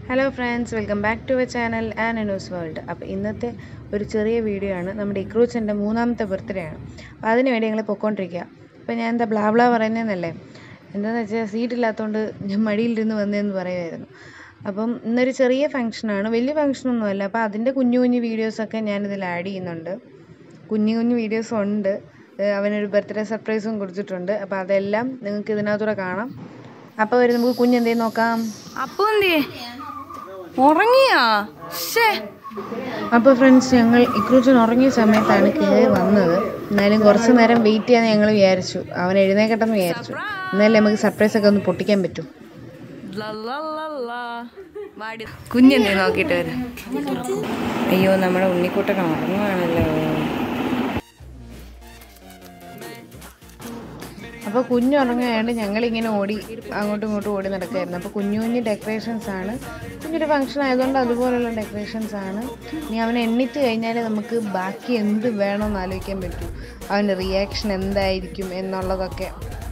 Hello friends welcome back to our channel and news world അപ്പോൾ ഇന്നത്തെ ഒരു ചെറിയ വീഡിയോ ആണ് നമ്മുടെ ഇക്രൂച്ചൻ്റെ മൂന്നാമത്തെ ബർത്ത്ഡേ ആണ് അപ്പോൾ അതിന് വേണ്ടി ഞങ്ങൾ പൊയ്ക്കൊണ്ടിരിക്കുക അപ്പോൾ ഞാൻ എന്താ ബ്ലാ ബ്ലാ പറയുന്നതെന്നല്ലേ എന്താണെന്ന് വെച്ചാൽ സീറ്റില്ലാത്തതുകൊണ്ട് ഞാൻ മടിയിലിരുന്ന് വന്നതെന്ന് പറയുമായിരുന്നു അപ്പം ഇന്നൊരു ചെറിയ ഫംഗ്ഷനാണ് വലിയ ഫംഗ്ഷനൊന്നുമല്ല അപ്പോൾ അതിൻ്റെ കുഞ്ഞു കുഞ്ഞു വീഡിയോസൊക്കെ ഞാനിതിൽ ആഡ് ചെയ്യുന്നുണ്ട് കുഞ്ഞു കുഞ്ഞു വീഡിയോസ് ഉണ്ട് ഏഹ് അവനൊരു ബർത്ത്ഡേ സർപ്രൈസും കൊടുത്തിട്ടുണ്ട് അപ്പോൾ അതെല്ലാം നിങ്ങൾക്ക് ഇതിനകത്തൂടെ കാണാം അപ്പോൾ വരും നമുക്ക് കുഞ്ഞെന്തേലും നോക്കാം അപ്പൊ എന്തിയെ ഉറങ്ങിയാ ശ്ശേ അപ്പോൾ ഫ്രണ്ട്സ് ഞങ്ങൾ ഇക്രൂച്ചൻ ഉറങ്ങിയ സമയത്താണ് കയറി വന്നത് എന്നാലും കുറച്ച് നേരം വെയിറ്റ് ചെയ്യാൻ ഞങ്ങൾ വിചാരിച്ചു അവൻ എഴുന്നേക്കട്ടെന്ന് വിചാരിച്ചു എന്നാലും നമുക്ക് സർപ്രൈസ് ഒക്കെ ഒന്ന് പൊട്ടിക്കാൻ പറ്റും ലല്ലല്ലല്ലാ. വാടി. കുഞ്ഞെന്തേ നോക്കിട്ട് വരാം അയ്യോ നമ്മുടെ ഉണ്ണിക്കുട്ടൻ ഉറങ്ങുവാണല്ലോ അപ്പോൾ കുഞ്ഞുറങ്ങുകയാണ് ഞങ്ങളിങ്ങനെ ഓടി അങ്ങോട്ടും ഇങ്ങോട്ടും ഓടി നടക്കുകയായിരുന്നു അപ്പോൾ കുഞ്ഞു കുഞ്ഞു ഡെക്കറേഷൻസ് ആണ് കുഞ്ഞൊരു ഫംഗ്ഷൻ ആയതുകൊണ്ട് അതുപോലുള്ള ഡെക്കറേഷൻസ് ആണ് ഇനി അവനെ എണ്ണിട്ട് കഴിഞ്ഞാൽ നമുക്ക് ബാക്കി എന്ത് വേണമെന്ന് ആലോചിക്കാൻ പറ്റും അവൻ്റെ റിയാക്ഷൻ എന്തായിരിക്കും എന്നുള്ളതൊക്കെ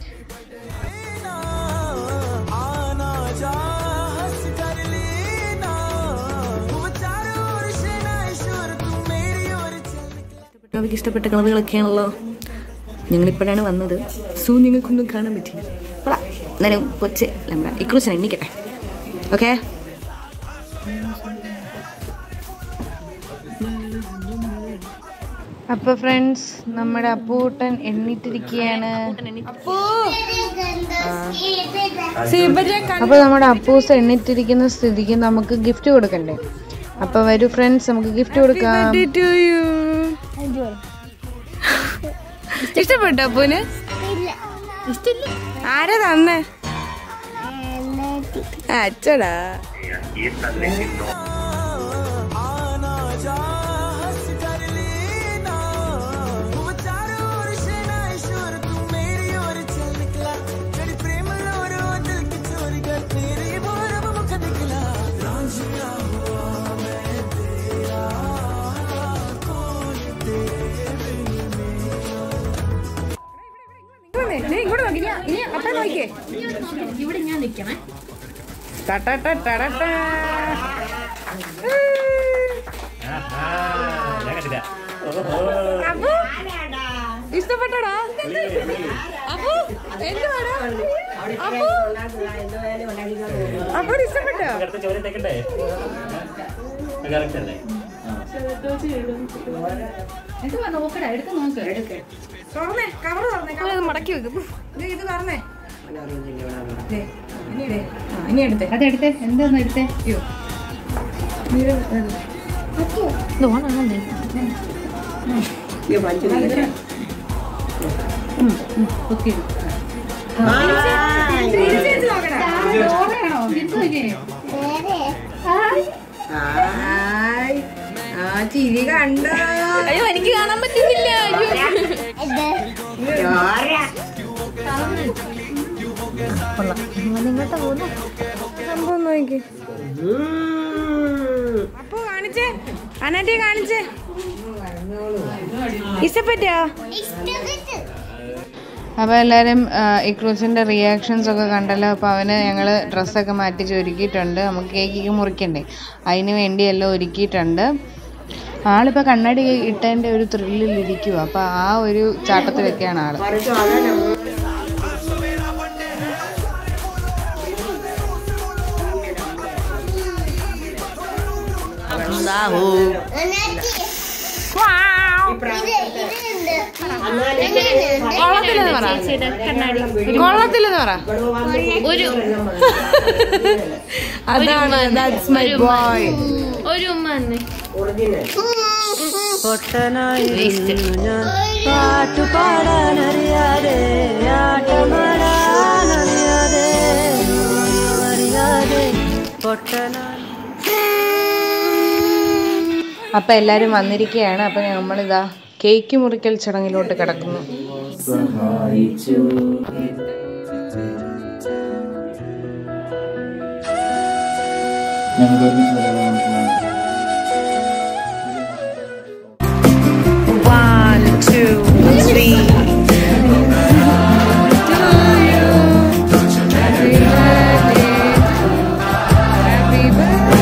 അവർക്ക് ഇഷ്ടപ്പെട്ട കളറുകളൊക്കെയാണല്ലോ ഞങ്ങളിപ്പോഴാണ് വന്നത് സോ നിങ്ങൾക്കൊന്നും കാണാൻ പറ്റില്ല പോടാ. എന്നാലും കൊച്ച് നമ്മുടെ ഇക്രൂസൻ എണ്ണിക്കട്ടെ ഓക്കെ അപ്പോൾ ഫ്രണ്ട്സ് നമ്മുടെ അപ്പൂട്ടൻ എണ്ണിട്ടിരിക്കുകയാണ് അപ്പോൾ നമ്മുടെ അപ്പൂസ് എണ്ണിട്ടിരിക്കുന്ന സ്ഥിതിക്ക് നമുക്ക് ഗിഫ്റ്റ് കൊടുക്കണ്ടേ അപ്പോൾ വരൂ ഫ്രണ്ട്സ് നമുക്ക് ഗിഫ്റ്റ് കൊടുക്കാം ഇഷ്ടപ്പെട്ടോ അപ്പൂന് ആരാ തന്നേ അച്ചടാ ഇങ്ങോട്ട് നോക്കി ഇനി അപ്പ നോക്കിയേ ഇവിടെ ഞാൻ നിൽക്കണേ അപ്പു ഇഷ്ടപ്പെട്ടോടാ അപ്പു എന്തുവാടാ അപ്പു അപ്പു ഇഷ്ടപ്പെട്ടോ എന്തുവാ നോക്കടാ എടുത്ത് നോക്ക് തുറന്നേ കവർ തുറന്നേ കവർ മടക്കി വെക്കും ദേ, ഇത് തുറന്നേ ദേ, ഇനി ദേ. ആ, ഇനി എടുത്തേ അതെടുത്തേ എന്താന്ന് എടുത്തേ അയ്യോ ഓക്കെ ചോറയാണോ എന്തുവല്ലേ ആ ചിരി കണ്ട അയ്യോ എനിക്ക് കാണാൻ പറ്റുന്നില്ല സംഭവം നോക്കി അപ്പൊ കാണിച്ചേ അനാറ്റിയെ കാണിച്ചേ ഇഷ്ടപ്പെട്ടോ അപ്പോൾ എല്ലാവരും ഇക്രൂസിൻ്റെ റിയാക്ഷൻസ് ഒക്കെ കണ്ടല്ലോ അപ്പോൾ അവന് ഞങ്ങൾ ഡ്രസ്സൊക്കെ മാറ്റി ഒരുക്കിയിട്ടുണ്ട് നമുക്ക് കേക്കൊക്കെ മുറിക്കണ്ടേ അതിന് വേണ്ടിയെല്ലാം ഒരുക്കിയിട്ടുണ്ട് ആളിപ്പോൾ കണ്ണാടി ഇട്ടതിൻ്റെ ഒരു ത്രില്ലിൽ ഇരിക്കുക അപ്പോൾ ആ ഒരു ചാട്ടത്തിലൊക്കെയാണ് ആൾ കൊള്ളത്തില്ലെന്ന് പറ കൊള്ളത്തില്ലെന്ന് പറ ഒരു അതാണ് ദാറ്റ്സ് മൈ ബോയ് ഒരു ഉമ്മ തന്നെ അപ്പൊ എല്ലാരും വന്നിരിക്കുകയാണ് അപ്പൊ നമ്മളിതാ കേക്ക് മുറിക്കൽ ചടങ്ങിലോട്ട് കിടക്കുന്നു ഞങ്ങൾക്ക് ഒരുമിച്ച് വരാനുള്ള One, two, three. Happy birthday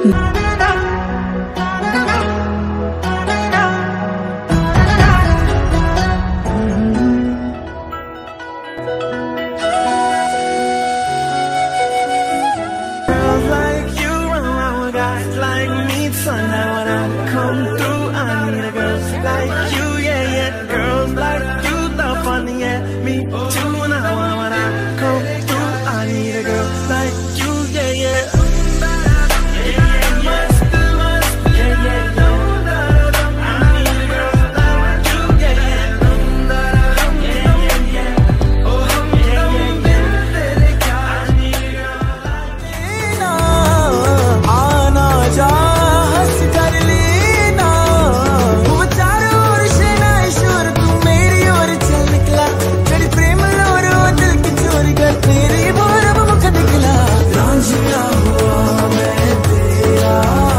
Girls like you run around with guys like me, son. Now when I come through, I need a girl like you, yeah, yeah. Girls like you, the funny, yeah. Me too. Now when I come through, I need a girl like you, yeah, yeah. Yeah, yeah, must, must, yeah, yeah, yeah. I need a girl like you, yeah, yeah. Yeah, yeah, yeah. Oh, yeah, yeah, yeah. I need a girl आना जा हंस कर लेना वो चारों ओर से ना ईश्वर तू मेरी ओर चल निकला तेरी प्रेम लोरो दिल की चोरी कर तेरी बोर अब मुख निकला रांझिया हुआ मैं तेरा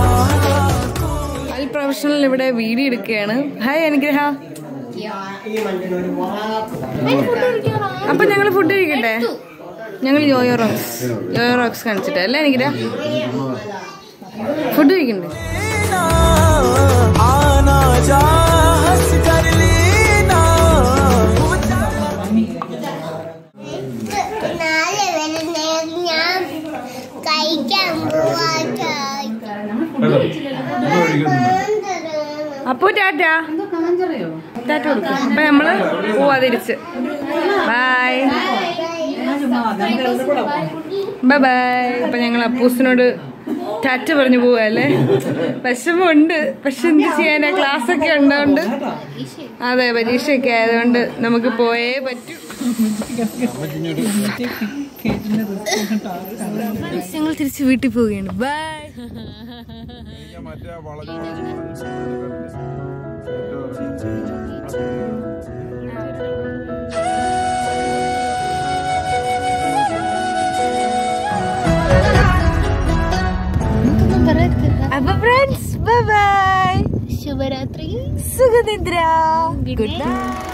അൽ പ്രൊഫഷണൽ ഇവിടെ വീഡിയോ എടുക്കുകയാണ് ഹായ് അനുഗ്രഹ അപ്പൊ ഞങ്ങൾ ഫുഡ് കഴിക്കട്ടെ ഞങ്ങൾ യോയോ റോക്സ് യോയോ റോക്സ് കാണിച്ചിട്ട് അല്ലേ അനുഗ്രഹ ഫുഡ് കഴിക്കണ്ടേ आना जा हंस कर लेना वो നാളെ വരുന്നേ ഞാൻ കഴിക്കാൻ പോവാ അപ്പോ ടാറ്റ ടാറ്റ കൊടുക്കും അപ്പൊ നമ്മള് പോവാ തിരിച്ച് ബൈ ബൈ ബൈ അപ്പൊ ഞങ്ങൾ അപ്പൂസിനോട് ടാറ്റ പറഞ്ഞു പോവാ അല്ലേ വിഷമമുണ്ട് പക്ഷെ എന്ത് ചെയ്യാനാ ക്ലാസ് ഒക്കെ ഉണ്ടോണ്ട് അതെ പരീക്ഷയൊക്കെ ആയതുകൊണ്ട് നമുക്ക് പോയേ പറ്റൂ ഞങ്ങൾ തിരിച്ച് വീട്ടിൽ പോവുകയാണ് ബൈ മറ്റേ വളഞ്ഞ അപ്പൊ ഫ്രണ്ട്സ് ബൈ ബൈ ശുഭരാത്രി സുഖനിദ്ര ഗുഡ് നൈറ്റ്